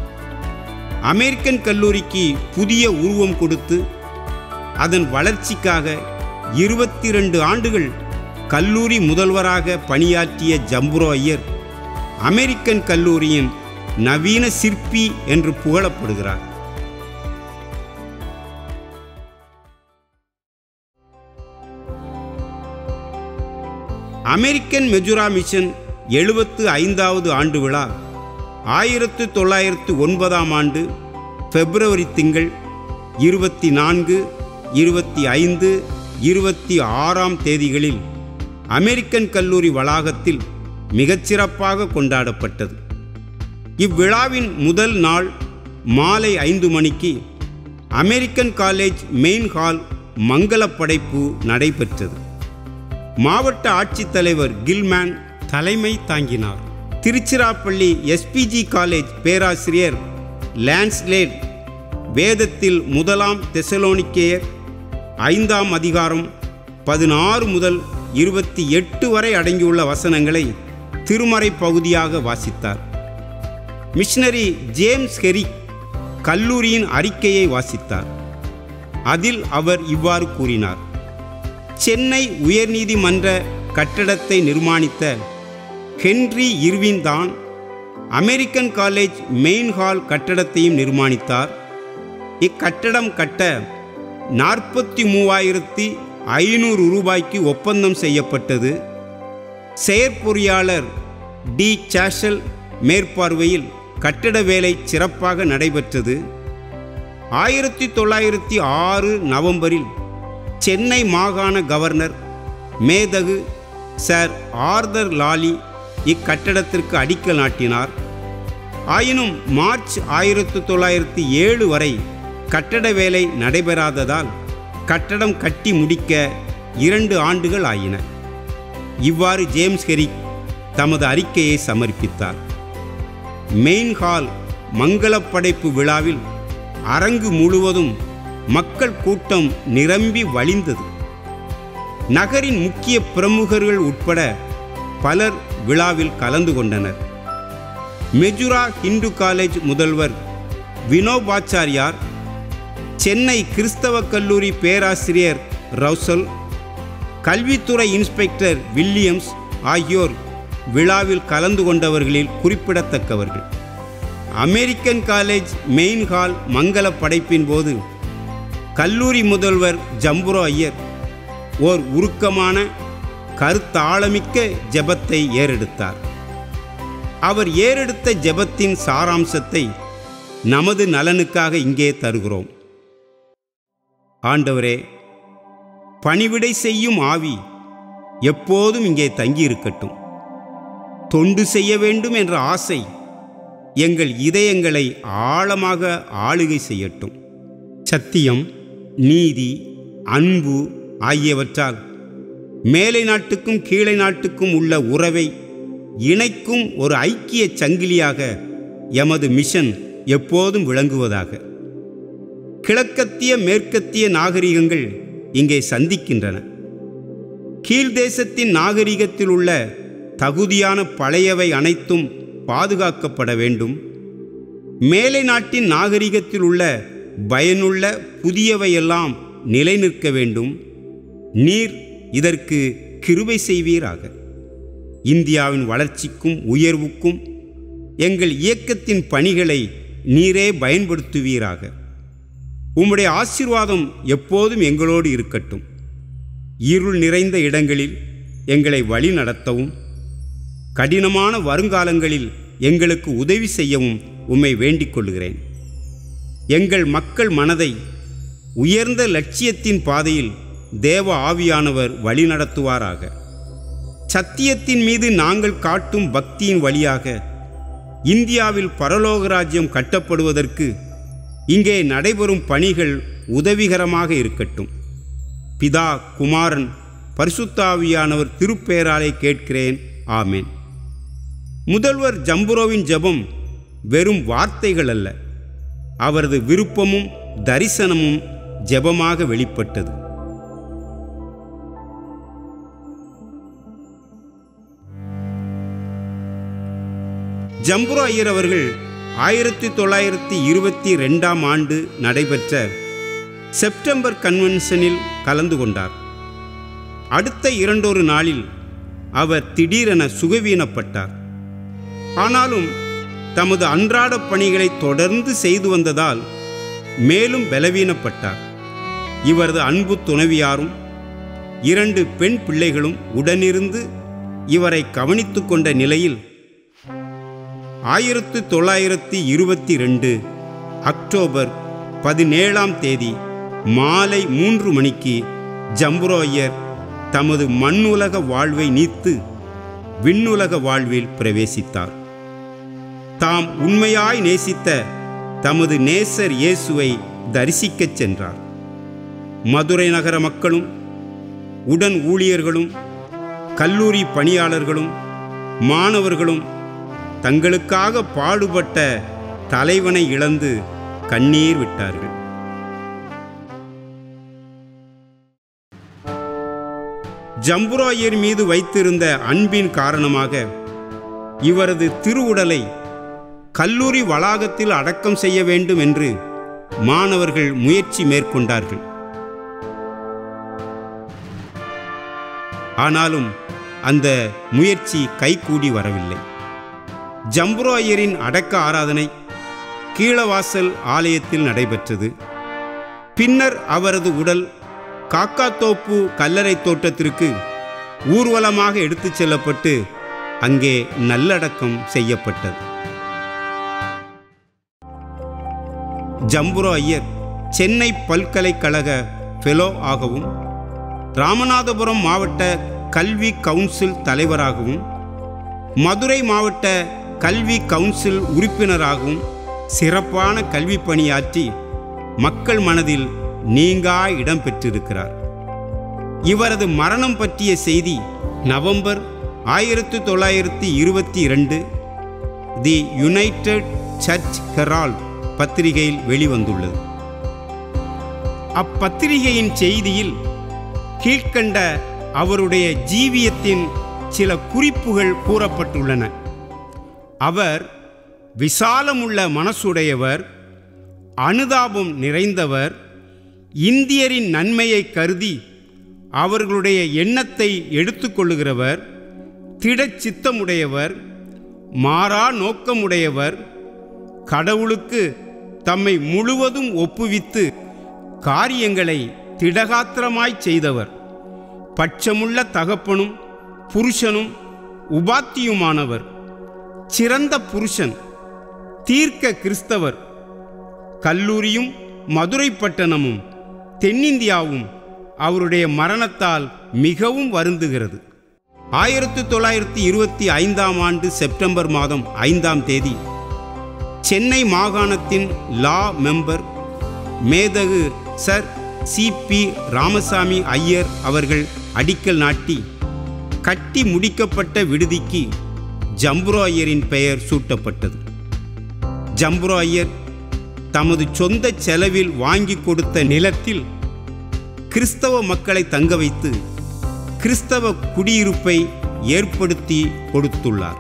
அமெரிக்கன் கல்லூரிக்கு புதிய உருவம் கொடுத்து அதன் வளர்ச்சிக்காக இருபத்தி ரெண்டு ஆண்டுகள் கல்லூரி முதல்வராக பணியாற்றிய ஜம்புரோ ஐயர் அமெரிக்கன் கல்லூரியின் நவீன சிற்பி என்று புகழப்படுகிறார் அமெரிக்கன் மெஜுரா மிஷன் எழுபத்து ஐந்தாவது ஆண்டு விழா ஆயிரத்து தொள்ளாயிரத்து ஒன்பதாம் ஆண்டு பிப்ரவரி திங்கள் இருபத்தி நான்கு இருபத்தி ஐந்து இருபத்தி ஆறாம் தேதிகளில் அமெரிக்கன் கல்லூரி வளாகத்தில் மிகச்சிறப்பாக கொண்டாடப்பட்டது இவ்விழாவின் முதல் நாள் மாலை ஐந்து மணிக்கு அமெரிக்கன் காலேஜ் மெயின் ஹால் மங்கள படைப்பு நடைபெற்றது மாவட்ட ஆட்சித்தலைவர் கில்மேன் தலைமை தாங்கினார் திருச்சிராப்பள்ளி எஸ்பிஜி காலேஜ் பேராசிரியர் லான்ஸ்லேட் வேதத்தில் முதலாம் தெசலோனிக்கேயர் ஐந்தாம் அதிகாரம் பதினாறு முதல் இருபத்தி எட்டு வரை அடங்கியுள்ள வசனங்களை திருமறை பகுதியாக வாசித்தார் மிஷனரி ஜேம்ஸ் ஹெரிக் கல்லூரியின் அறிக்கையை வாசித்தார் அதில் அவர் இவ்வாறு கூறினார் சென்னை உயர்நீதிமன்ற கட்டடத்தை நிர்மாணித்த ஹென்றி இர்வின் தான் அமெரிக்கன் காலேஜ் மெயின் ஹால் கட்டடத்தையும் நிர்மாணித்தார் இக்கட்டடம் கட்ட நாற்பத்தி மூவாயிரத்தி ஐநூறு ரூபாய்க்கு ஒப்பந்தம் செய்யப்பட்டது செயற்பொறியாளர் டி சாஷல் மேற்பார்வையில் கட்டட வேலை சிறப்பாக நடைபெற்றது ஆயிரத்தி தொள்ளாயிரத்தி ஆறு நவம்பரில் சென்னை மாகாண கவர்னர் மேதகு சர் ஆர்தர் லாலி இக்கட்டடத்திற்கு அடிக்கல் நாட்டினார் ஆயினும் மார்ச் ஆயிரத்தி தொள்ளாயிரத்தி ஏழு வரை கட்டட வேலை நடைபெறாததால் கட்டடம் கட்டி முடிக்க இரண்டு ஆண்டுகள் ஆயின இவ்வாறு ஜேம்ஸ் ஹெரிக் தமது அறிக்கையை சமர்ப்பித்தார் மெயின் ஹால் மங்களப் படைப்பு விழாவில் அரங்கு முழுவதும் மக்கள் கூட்டம் நிரம்பி வழிந்தது நகரின் முக்கிய பிரமுகர்கள் உட்பட பலர் விழாவில் கலந்து கொண்டனர் மெஜுரா ஹிந்து காலேஜ் முதல்வர் வினோபாச்சாரியார் சென்னை கிறிஸ்தவ கல்லூரி பேராசிரியர் ரவுசல் கல்வித்துறை இன்ஸ்பெக்டர் வில்லியம்ஸ் ஆகியோர் விழாவில் கலந்து கொண்டவர்களில் குறிப்பிடத்தக்கவர்கள் அமெரிக்கன் காலேஜ் மெயின் ஹால் மங்கள படைப்பின் போது கல்லூரி முதல்வர் ஜம்புரோ ஐயர் ஓர் உருக்கமான கருத்தாளமிக்க ஜெபத்தை ஏறெடுத்தார் அவர் ஏறெடுத்த ஜெபத்தின் சாராம்சத்தை நமது நலனுக்காக இங்கே தருகிறோம் ஆண்டவரே பணிவிடை செய்யும் ஆவி எப்போதும் இங்கே தங்கியிருக்கட்டும் தொண்டு செய்ய வேண்டும் என்ற ஆசை எங்கள் இதயங்களை ஆழமாக ஆளுகை செய்யட்டும் சத்தியம் நீதி அன்பு ஆகியவற்றால் மேலை நாட்டுக்கும் கீழே நாட்டுக்கும் உள்ள உறவை இணைக்கும் ஒரு ஐக்கிய சங்கிலியாக எமது மிஷன் எப்போதும் விளங்குவதாக கிழக்கத்திய மேற்கத்திய நாகரிகங்கள் இங்கே சந்திக்கின்றன கீழ்தேசத்தின் நாகரிகத்தில் உள்ள தகுதியான பழையவை அனைத்தும் பாதுகாக்கப்பட வேண்டும் மேலை நாட்டின் நாகரிகத்தில் உள்ள பயனுள்ள புதியவையெல்லாம் நிலைநிற்க வேண்டும் நீர் இதற்கு கிருபை செய்வீராக இந்தியாவின் வளர்ச்சிக்கும் உயர்வுக்கும் எங்கள் இயக்கத்தின் பணிகளை நீரே பயன்படுத்துவீராக உம்முடைய ஆசீர்வாதம் எப்போதும் எங்களோடு இருக்கட்டும் இருள் நிறைந்த இடங்களில் எங்களை வழி நடத்தவும் கடினமான வருங்காலங்களில் எங்களுக்கு உதவி செய்யவும் உம்மை வேண்டிக் கொள்கிறேன் எங்கள் மக்கள் மனதை உயர்ந்த லட்சியத்தின் பாதையில் தேவ ஆவியானவர் வழிநடத்துவாராக சத்தியத்தின் மீது நாங்கள் காட்டும் பக்தியின் வழியாக இந்தியாவில் பரலோக ராஜ்யம் கட்டப்படுவதற்கு இங்கே நடைபெறும் பணிகள் உதவிகரமாக இருக்கட்டும் பிதா குமாரன் பரிசுத்தாவியானவர் திருப்பெயராலே கேட்கிறேன் ஆமேன் முதல்வர் ஜம்புரோவின் ஜெபம் வெறும் வார்த்தைகள் அல்ல அவரது விருப்பமும் தரிசனமும் ஜெபமாக வெளிப்பட்டது ஜம்புரோ ஐயர் அவர்கள் ஆயிரத்தி தொள்ளாயிரத்தி இருபத்தி ரெண்டாம் ஆண்டு நடைபெற்ற செப்டம்பர் கன்வென்ஷனில் கலந்து கொண்டார் அடுத்த இரண்டொரு நாளில் அவர் திடீரென சுகவீனப்பட்டார் ஆனாலும் தமது அன்றாட பணிகளை தொடர்ந்து செய்து வந்ததால் மேலும் பலவீனப்பட்டார் இவரது அன்பு துணைவியாரும் இரண்டு பெண் பிள்ளைகளும் உடனிருந்து இவரை கவனித்து கொண்ட நிலையில் ஆயிரத்து தொள்ளாயிரத்தி இருபத்தி ரெண்டு அக்டோபர் பதினேழாம் தேதி மாலை மூன்று மணிக்கு ஜம்புரோயர் தமது மண்ணுலக வாழ்வை நீத்து விண்ணுலக வாழ்வில் பிரவேசித்தார் தாம் உண்மையாய் நேசித்த தமது நேசர் இயேசுவை தரிசிக்கச் சென்றார் மதுரை நகர மக்களும் உடன் ஊழியர்களும் கல்லூரி பணியாளர்களும் மாணவர்களும் தங்களுக்காக பாடுபட்ட தலைவனை இழந்து கண்ணீர் விட்டார்கள் ஜம்புராயர் மீது வைத்திருந்த அன்பின் காரணமாக இவரது திருவுடலை கல்லூரி வளாகத்தில் அடக்கம் செய்ய வேண்டும் என்று மாணவர்கள் முயற்சி மேற்கொண்டார்கள் ஆனாலும் அந்த முயற்சி கைகூடி வரவில்லை ஜம்புராயரின் அடக்க ஆராதனை கீழவாசல் ஆலயத்தில் நடைபெற்றது பின்னர் அவரது உடல் காக்காத்தோப்பு கல்லறை தோட்டத்திற்கு ஊர்வலமாக எடுத்துச் செல்லப்பட்டு அங்கே நல்லடக்கம் செய்யப்பட்டது ஜம்புரோ ஐயர் சென்னை பல்கலைக்கழக ஃபெலோ ஆகவும் ராமநாதபுரம் மாவட்ட கல்வி கவுன்சில் தலைவராகவும் மதுரை மாவட்ட கல்வி கவுன்சில் உறுப்பினராகவும் சிறப்பான கல்வி பணியாற்றி மக்கள் மனதில் நீங்கா இடம் பெற்றிருக்கிறார் இவரது மரணம் பற்றிய செய்தி நவம்பர் ஆயிரத்தி தொள்ளாயிரத்தி இருபத்தி இரண்டு தி யுனைடெட் சர்ச் ஹெரால்ட் பத்திரிகையில் வெளிவந்துள்ளது அப்பத்திரிகையின் செய்தியில் கீழ்க்கண்ட அவருடைய ஜீவியத்தின் சில குறிப்புகள் கூறப்பட்டுள்ளன அவர் விசாலமுள்ள மனசுடையவர் அனுதாபம் நிறைந்தவர் இந்தியரின் நன்மையை கருதி அவர்களுடைய எண்ணத்தை எடுத்துக்கொள்ளுகிறவர் திடச்சித்தமுடையவர் மாறா நோக்கமுடையவர் கடவுளுக்கு தம்மை முழுவதும் ஒப்புவித்து காரியங்களை திடகாத்திரமாய் செய்தவர் பட்சமுள்ள தகப்பனும் புருஷனும் உபாத்தியுமானவர் சிறந்த புருஷன் தீர்க்க கிறிஸ்தவர் கல்லூரியும் மதுரை பட்டணமும் தென்னிந்தியாவும் அவருடைய மரணத்தால் மிகவும் வருந்துகிறது ஆயிரத்தி தொள்ளாயிரத்தி இருபத்தி ஐந்தாம் ஆண்டு செப்டம்பர் மாதம் ஐந்தாம் தேதி சென்னை மாகாணத்தின் லா மெம்பர் மேதகு sir C P Ramasamy Iyer அவர்கள் அடிக்கல் நாட்டி கட்டி முடிக்கப்பட்ட விடுதிக்கு ஜம்புரோ ஐயரின் பெயர் சூட்டப்பட்டது ஜம்புரோ ஐயர் தமது சொந்த செலவில் வாங்கி கொடுத்த நிலத்தில் கிறிஸ்தவ மக்களை தங்க வைத்து கிறிஸ்தவ குடியிருப்பை ஏற்படுத்தி கொடுத்துள்ளார்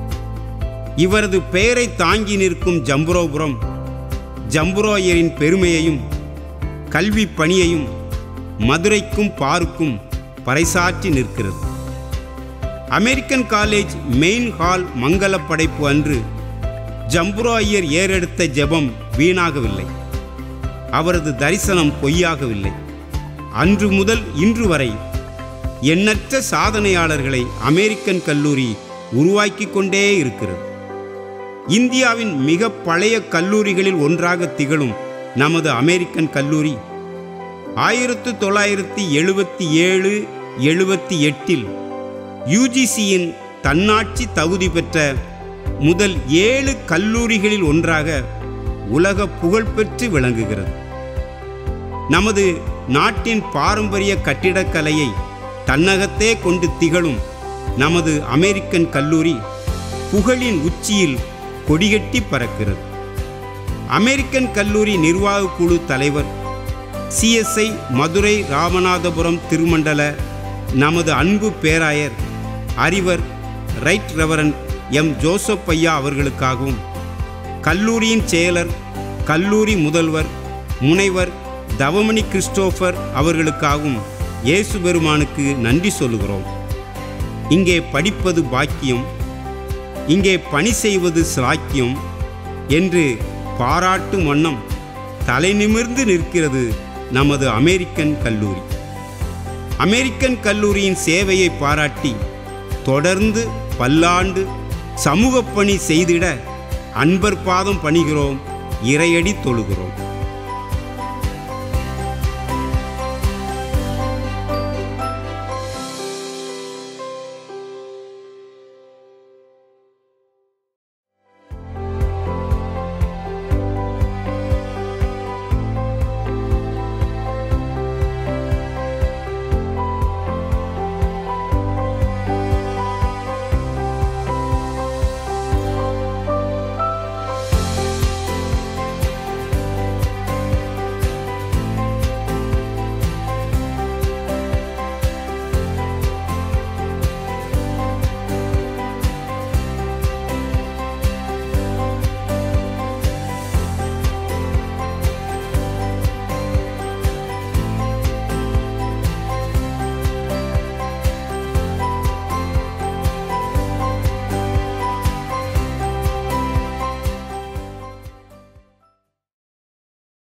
இவரது பெயரை தாங்கி நிற்கும் ஜம்புரோபுரம் ஜம்புரோயரின் பெருமையையும் கல்வி பணியையும் மதுரைக்கும் பாருக்கும் பறைசாற்றி நிற்கிறது அமெரிக்கன் காலேஜ் மெயின் ஹால் மங்கள படைப்பு அன்று ஜம்புரோ ஐயர் ஏறெடுத்த ஜெபம் வீணாகவில்லை அவரது தரிசனம் பொய்யாகவில்லை அன்று முதல் இன்று வரை எண்ணற்ற சாதனையாளர்களை அமெரிக்கன் கல்லூரி உருவாக்கி கொண்டே இருக்கிறது இந்தியாவின் மிக பழைய கல்லூரிகளில் ஒன்றாக திகழும் நமது அமெரிக்கன் கல்லூரி ஆயிரத்து தொள்ளாயிரத்தி எழுபத்தி ஏழு எழுபத்தி எட்டில் யுஜிசியின் தன்னாட்சி தகுதி பெற்ற முதல் ஏழு கல்லூரிகளில் ஒன்றாக உலக புகழ்பெற்று விளங்குகிறது நமது நாட்டின் பாரம்பரிய கட்டிடக்கலையை தன்னகத்தே கொண்டு திகழும் நமது அமெரிக்கன் கல்லூரி புகழின் உச்சியில் கொடிகட்டி பறக்கிறது அமெரிக்கன் கல்லூரி நிர்வாகக் குழு தலைவர் சிஎஸ்ஐ மதுரை ராமநாதபுரம் திருமண்டல நமது அன்பு பேராயர் அறிவர் ரைட் ரெவரன் எம் ஜோசப் ஐயா அவர்களுக்காகவும் கல்லூரியின் செயலர் கல்லூரி முதல்வர் முனைவர் தவமணி கிறிஸ்டோபர் அவர்களுக்காகவும் இயேசு பெருமானுக்கு நன்றி சொல்லுகிறோம் இங்கே படிப்பது பாக்கியம் இங்கே பணி செய்வது சிலாக்கியம் என்று பாராட்டும் வண்ணம் தலை நிமிர்ந்து நிற்கிறது நமது அமெரிக்கன் கல்லூரி அமெரிக்கன் கல்லூரியின் சேவையை பாராட்டி தொடர்ந்து பல்லாண்டு சமூகப் பணி செய்திட அன்பர் பாதம் பணிகிறோம் இறையடி தொழுகிறோம்